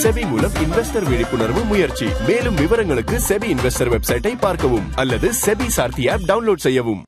SEBI மூலம் investor விழிப்புணர்வு முயற்சி மேலும் விவரங்களுக்கு செபி இன்வெஸ்டர் வெப்சைட்டை பார்க்கவும் அல்லது செபி சார்த்தி ஆப் டவுன்லோட் செய்யவும்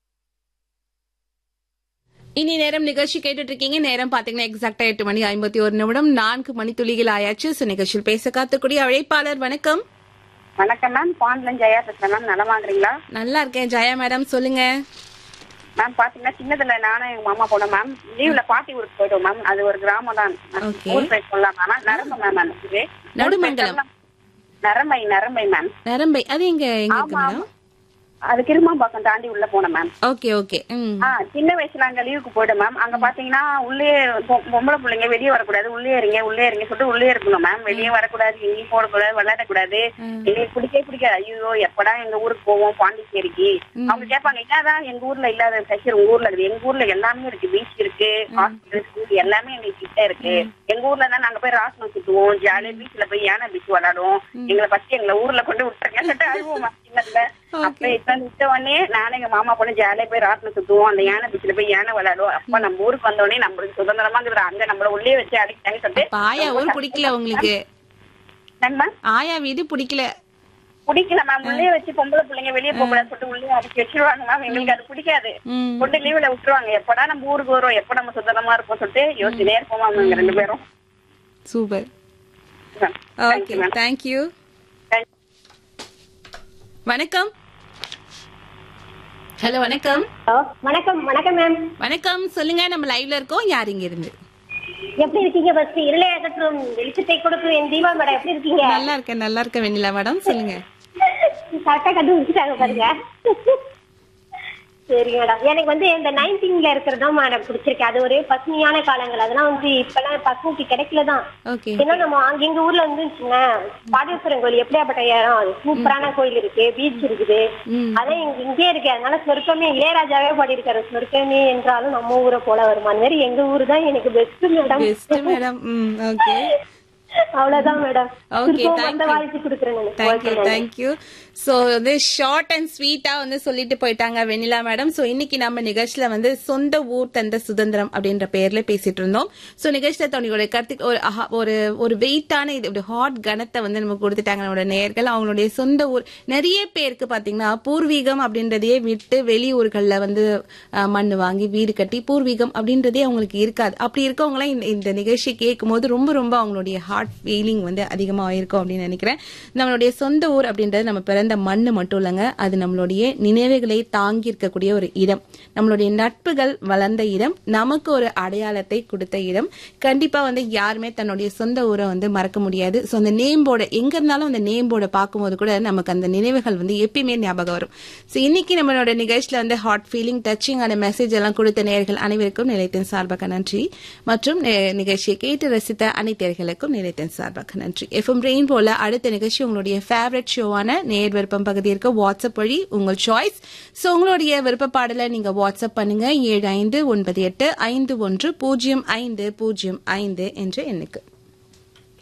இனி நேரம் நிகழ்ச்சி கேட்டுட்டு இருக்கீங்க நேரம் பாத்தீங்கன்னா எக்ஸாக்டா எட்டு மணி ஐம்பத்தி ஒரு நிமிடம் நான்கு மணி துளிகள் ஆயாச்சு சோ நிகழ்ச்சியில் பேச காத்துக்கூடிய அழைப்பாளர் வணக்கம் வணக்கம் மேம் பாண்ட்ல ஜெயா பேசுறேன் மேம் நலமா இருக்கிறீங்களா நல்லா இருக்கேன் ஜெயா மேடம் சொல்லுங்க மேம் பாத்தீங்கன்னா சின்னதுல நானும் எங்க மாமா போனோம் மேம் லீவ்ல பாட்டி ஊருக்கு போயிட்டோம் மேம் அது ஒரு கிராமம் தான் Okay. ஊர் பேர் சொல்லலாம் மேம் நரம்பு மேம் அந்த இது நடுமங்கலம். நரம்பை நரம்பை மேம் நரம்பை அது எங்க எங்க இருக்கு ஆமா. மேடம் அது கிருமாம்பாக்கம் தாண்டி உள்ள போனோம் மேம் ஓகே ஓகே ம் ஆ சின்ன வயசுல அங்க லீவுக்கு போயிட்டோம் மேம் அங்க பாத்தீங்கன்னா உள்ளே பொ- பொம்பளை பிள்ளைங்க வெளியே வரக்கூடாது உள்ளே இருங்க உள்ளே இருங்க சொல்லிட்டு உள்ளே இருக்கணும் மேம் வெளியே வரக்கூடாது எங்கேயும் போடக்கூடாது விளையாடக்கூடாது எங்களுக்கு பிடிக்கவே பிடிக்காது ஐயோ எப்படா எங்க ஊருக்கு போவோம் பாண்டிச்சேரிக்கு அவங்க கேட்பாங்க என்னதான் எங்க ஊர்ல இல்லாத ஃபெஷர் உங்க ஊர்ல இருக்குது எங்க ஊர்ல எல்லாமே இருக்கு பீச் இருக்கு ஹாஸ்பிட்டல் ஸ்கூல் எல்லாமே எங்களுக்கு கிட்ட இருக்கு எங்க ஊர்ல தான் நாங்க போய் ராசனம் சுத்துவோம் ஜாலியா பீச்ல போய் யானை பீச் விளையாடுவோம் எங்களை ஃபர்ஸ்ட் எங்களை ஊர்ல கொண்டு விட்டுருங்க சொல்லிட்டு அழுவோம் ma'am சின்னதுல அப்ப இப்ப விட்ட உடனே நானும் எங்க மாமா பொண்ணு ஜாலியா போய் ராட்டினம் சுத்துவோம் அந்த யானை பீச்ல போய் யானை விளையாடுவோம் அப்ப நம்ம ஊருக்கு வந்த உடனே நம்மளுக்கு சுதந்திரமா இருக்குது அங்க நம்மள உள்ளே வச்சு அடிக்கிட்டாங்க சொல்லிட்டு அப்ப ஆயா ஊர் பிடிக்கல உங்களுக்கு நம்ம ஆயா வீடு பிடிக்கல பிடிக்கல மேம் உள்ளே வச்சு பொம்பளை பிள்ளைங்க வெளியே போக கூடாது சொல்லிட்டு உள்ளே அடிச்சு வச்சிருவாங்க மேம் எங்களுக்கு அது பிடிக்காது ம் கொண்டு லீவுல விட்டுருவாங்க எப்படா நம்ம ஊருக்கு வரோம் எப்ப நம்ம சுதந்திரமா இருப்போம் சொல்லிட்டு யோசிச்சுட்டே இருப்போம் மேம் நாங்க ரெண்டு பேரும் super Thank okay you, ma'am. Thank you Thank வணக்கம் ஹலோ வணக்கம் ஹலோ வணக்கம் வணக்கம் மேம் வணக்கம் சொல்லுங்க நம்ம லைவ்ல இருக்கோம் யார் இங்க இருந்து எப்படி இருக்கீங்க ஃபர்ஸ்ட் இருளை அகற்றும் வெளிச்சத்தை கொடுக்கும் என் தீபா மேடம் எப்படி இருக்கீங்க நல்லா இருக்கேன் நல்லா இருக்கேன் வெண்ணிலா மேடம் சொல்லுங்க கரெக்டா கண்டுபிடிச்சிட்டாங்க பாருங்க சரி மேடம் எனக்கு வந்து இந்த நைன்டீன்ல இருக்கிறது தான் மேடம் பிடிச்சிருக்கு அது ஒரு பசுமையான காலங்கள் அதெல்லாம் வந்து இப்பெல்லாம் பசுமைக்கு கிடைக்கல தான் ஓகே ஏன்னா நம்ம அங்க எங்க ஊர்ல வந்து வச்சுக்கோங்களேன் பாடேஸ்வரன் கோயில் எப்படியாப்பட்ட இடம் அது சூப்பரான கோயில் இருக்கு பீச் இருக்குது ம். அதான் இங்க இங்கே இருக்கு அதனால சொர்க்கமே இளையராஜாவே பாடியிருக்காரு சொர்க்கமே என்றாலும் நம்ம ஊரை போல வருமா அந்த மாதிரி எங்க ஊர் தான் எனக்கு பெஸ்ட் மேடம் பெஸ்ட் மேடம் ம் ஓகே அவ்வளவுதான் மேடம் Okay, திரும்பவும் thank அந்த you. வாழ்த்து கொடுக்குறேன் நானு. தேங்க்யூ Okay, நானு. தேங்க்யூ ஸோ வந்து ஷார்ட் அண்ட் ஸ்வீட்டா வந்து சொல்லிட்டு போயிட்டாங்க வெண்ணிலா மேடம் ஸோ இன்னைக்கு நம்ம நிகழ்ச்சியில வந்து சொந்த ஊர் தந்த சுதந்திரம் அப்படின்ற பெயர்ல பேசிட்டு இருந்தோம் ஸோ நிகழ்ச்சியில தன்னுடைய கருத்து ஒரு அஹா- ஒரு ஒரு வெயிட்டான இது ஒரு ஹாட் கணத்தை வந்து நமக்கு கொடுத்துட்டாங்க நம்மளோட நேயர்கள் அவங்களுடைய சொந்த ஊர் நிறைய பேருக்கு பாத்தீங்கன்னா பூர்வீகம் அப்படின்றதையே விட்டு வெளியூர்கள்ல வந்து அஹ், மண் வாங்கி வீடு கட்டி பூர்வீகம் அப்படின்றதே அவங்களுக்கு இருக்காது அப்படி இருக்கவங்களாம் இந்த இந்த நிகழ்ச்சி கேட்கும் போது ரொம்ப ரொம்ப அவங்களுடைய ஹார்ட் ஃபீலிங் வந்து அதிகமாக இருக்கும் அப்படின்னு நினைக்கிறேன் நம்மளுடைய சொந்த ஊர் அப்படின்றது நம்ம பிறந்த மண் மட்டும் இல்லைங்க அது நம்மளுடைய நினைவுகளை தாங்கி இருக்கக்கூடிய ஒரு இடம் நம்மளுடைய நட்புகள் வளர்ந்த இடம் நமக்கு ஒரு அடையாளத்தை கொடுத்த இடம் கண்டிப்பா வந்து யாருமே தன்னுடைய சொந்த ஊரை வந்து மறக்க முடியாது ஸோ அந்த நேம் போர்டு எங்க இருந்தாலும் அந்த நேம் போர்டை பார்க்கும்போது கூட நமக்கு அந்த நினைவுகள் வந்து எப்பயுமே ஞாபகம் வரும் ஸோ இன்னைக்கு நம்மளோட நிகழ்ச்சியில வந்து ஹாட் ஃபீலிங் டச்சிங்கான மெசேஜ் எல்லாம் கொடுத்த நேயர்கள் அனைவருக்கும் நிலையத்தின் சார்பாக நன்றி மற்றும் நி- நிகழ்ச்சியை கேட்டு ரசித்த அனைத்தர்களுக்கும் நிலையத்தின் சார்பாக நன்றி எஃப்எம் ரெயின் போல அடுத்த நிகழ்ச்சி உங்களுடைய ஃபேவரட் ஷோவான நேர் விருப்பம் பகுதி இருக்க வாட்ஸ்அப் வழி உங்கள் சாய்ஸ் ஸோ உங்களுடைய விருப்ப பாடலை நீங்க வாட்ஸ்அப் பண்ணுங்க ஏழு ஐந்து ஒன்பது எட்டு ஐந்து ஒன்று பூஜ்ஜியம் ஐந்து பூஜ்ஜியம் ஐந்து என்ற எண்ணுக்கு